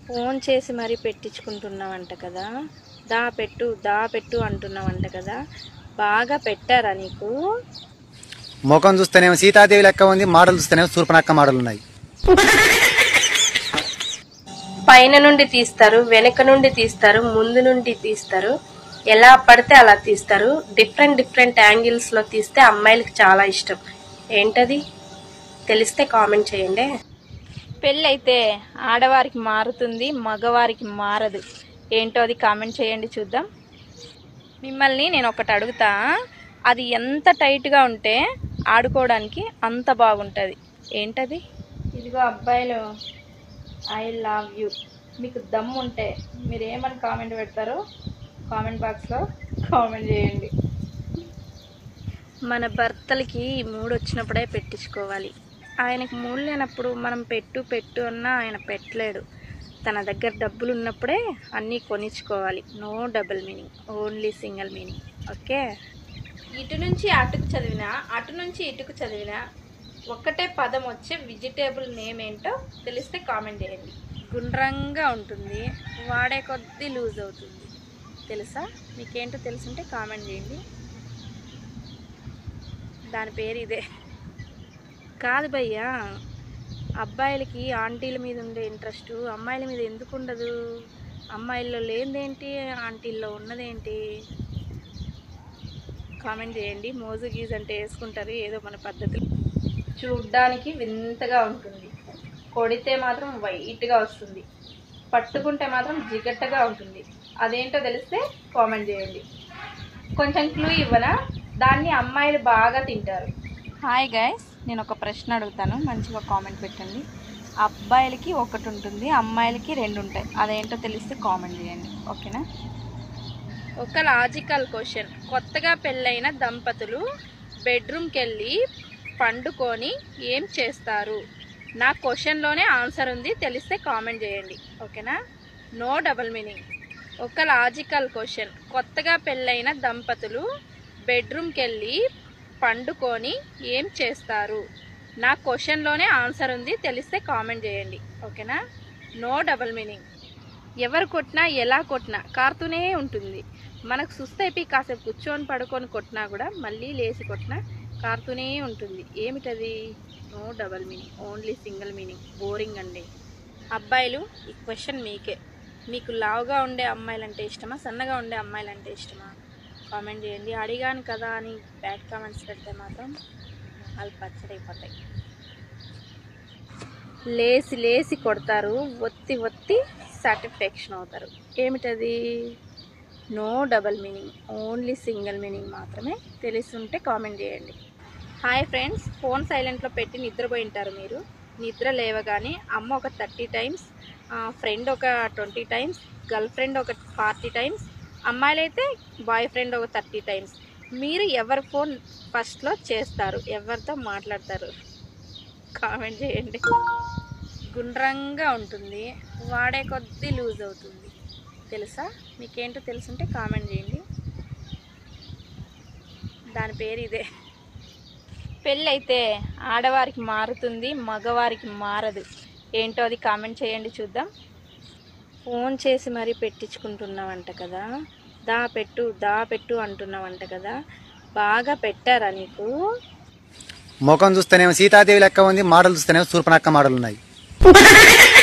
phone చేసి మరీ పెట్టించుకుంటున్నావంట కదా దా పెట్టు దా పెట్టు అంటున్నావంట కదా బాగా పెట్టారా నీకు ముఖం చూస్తేనేమో సీతాదేవి లెక్క ఉంది మోడల్ చూస్తేనేమో సూర్పనక్క మోడల్ ఉన్నాయి పైన నుండి తీస్తారు వెనక నుండి తీస్తారు ముందు నుండి తీస్తారు ఎలా పడితే అలా తీస్తారు డిఫరెంట్ డిఫరెంట్ యాంగిల్స్ లో తీస్తే అమ్మాయిలకి చాలా ఇష్టం ఏంటది తెలిస్తే కామెంట్ చేయండి పెళ్ళైతే ఆడవారికి మారుతుంది మగవారికి మారదు ఏంటో అది కామెంట్ చేయండి చూద్దాం మిమ్మల్ని నేను ఒకటి అడుగుతా అది ఎంత టైట్గా ఉంటే ఆడుకోవడానికి అంత బాగుంటుంది ఏంటది ఇదిగో అబ్బాయిలు ఐ లవ్ యూ మీకు దమ్ ఉంటే మీరు ఏమని కామెంట్ పెడతారో కామెంట్ బాక్స్లో కామెంట్ చేయండి మన భర్తలకి మూడు వచ్చినప్పుడే పెట్టించుకోవాలి ఆయనకు మూడు లేనప్పుడు మనం పెట్టు పెట్టు అన్నా ఆయన పెట్టలేడు తన దగ్గర డబ్బులు ఉన్నప్పుడే అన్నీ కొనిచ్చుకోవాలి no double meaning only single meaning okay ఇటు నుంచి అటుకు చదివినా అటు నుంచి ఇటుకు చదివినా ఒక్కటే పదం వచ్చే వెజిటేబుల్ నేమ్ ఏంటో తెలిస్తే కామెంట్ చేయండి గుండ్రంగా ఉంటుంది వాడే కొద్దీ లూజ్ అవుతుంది తెలుసా మీకేంటో తెలుసుంటే కామెంట్ చేయండి దాని పేరు ఇదే కాదు భయ్యా అబ్బాయిలకి ఆంటీల మీద ఉండే ఇంట్రెస్ట్ అమ్మాయిల మీద ఎందుకు ఉండదు అమ్మాయిల్లో లేనిదేంటి ఆంటీల్లో ఉన్నదేంటి కామెంట్ చేయండి మోజు గీజ్ అంటే వేసుకుంటారు ఏదో మన పద్ధతులు చూడ్డానికి వింతగా ఉంటుంది కొడితే మాత్రం వైట్గా వస్తుంది పట్టుకుంటే మాత్రం జిగట్టగా ఉంటుంది అదేంటో తెలిస్తే కామెంట్ చేయండి కొంచెం క్లూ ఇవ్వనా దాన్ని అమ్మాయిలు బాగా తింటారు హాయ్ గైస్ నేను ఒక ప్రశ్న అడుగుతాను మంచిగా కామెంట్ పెట్టండి అబ్బాయిలకి ఒకటి ఉంటుంది అమ్మాయిలకి రెండు ఉంటాయి అదేంటో తెలిస్తే కామెంట్ చేయండి ఓకేనా ఒక లాజికల్ క్వశ్చన్ కొత్తగా పెళ్ళైన దంపతులు బెడ్రూమ్కి వెళ్ళి పండుకొని ఏం చేస్తారు నా క్వశ్చన్లోనే ఆన్సర్ ఉంది తెలిస్తే కామెంట్ చేయండి ఓకేనా నో డబల్ మీనింగ్ ఒక లాజికల్ క్వశ్చన్ కొత్తగా పెళ్ళైన దంపతులు బెడ్రూమ్కి వెళ్ళి పండుకొని ఏం చేస్తారు నా క్వశ్చన్లోనే ఆన్సర్ ఉంది తెలిస్తే కామెంట్ చేయండి ఓకేనా నో డబల్ మీనింగ్ ఎవరు కొట్టినా ఎలా కొట్టినా కారుతూనే ఉంటుంది మనకు సుస్థ అయిపోయి కాసేపు కూర్చొని పడుకొని కొట్టినా కూడా మళ్ళీ లేచి కొట్టినా కారుతూనే ఉంటుంది ఏమిటది no double meaning only single meaning boring అండి అబ్బాయిలు ఈ క్వశ్చన్ మీకే మీకు లావుగా ఉండే అమ్మాయిలంటే ఇష్టమా సన్నగా ఉండే అమ్మాయిలంటే ఇష్టమా కామెంట్ చేయండి అడిగాను కదా అని బ్యాడ్ కామెంట్స్ పెడితే మాత్రం వాళ్ళు పచ్చడైపోతాయి లేసి లేసి కొడతారు ఒత్తి ఒత్తి సాటిస్ఫాక్షన్ అవుతారు ఏమిటది no double meaning only single meaning మాత్రమే తెలిసుంటే కామెంట్ చేయండి హాయ్ ఫ్రెండ్స్ ఫోన్ సైలెంట్లో పెట్టి నిద్రపోయి ఉంటారు మీరు నిద్ర లేవగానే అమ్మ ఒక థర్టీ టైమ్స్ ఫ్రెండ్ ఒక ట్వంటీ టైమ్స్ గర్ల్ ఫ్రెండ్ ఒక ఫార్టీ టైమ్స్ అమ్మాయిలైతే బాయ్ ఫ్రెండ్ ఒక థర్టీ టైమ్స్ మీరు ఎవరి ఫోన్ ఫస్ట్లో చేస్తారు ఎవరితో మాట్లాడతారు కామెంట్ చేయండి గుండ్రంగా ఉంటుంది వాడే కొద్దీ లూజ్ అవుతుంది తెలుసా మీకేంటో తెలుసుంటే కామెంట్ చేయండి దాని పేరు ఇదే పెళ్ళైతే ఆడవారికి మారుతుంది మగవారికి మారదు ఏంటో అది కామెంట్ చేయండి చూద్దాం ఫోన్ చేసి మరీ పెట్టించుకుంటున్నావంట కదా దా పెట్టు దా పెట్టు అంటున్నావంట కదా బాగా పెట్టారా నీకు ముఖం చూస్తేనేమో సీతాదేవి లెక్క ఉంది మోడల్ చూస్తేనేమో సూర్పనక్క మోడల్ ఉన్నాయి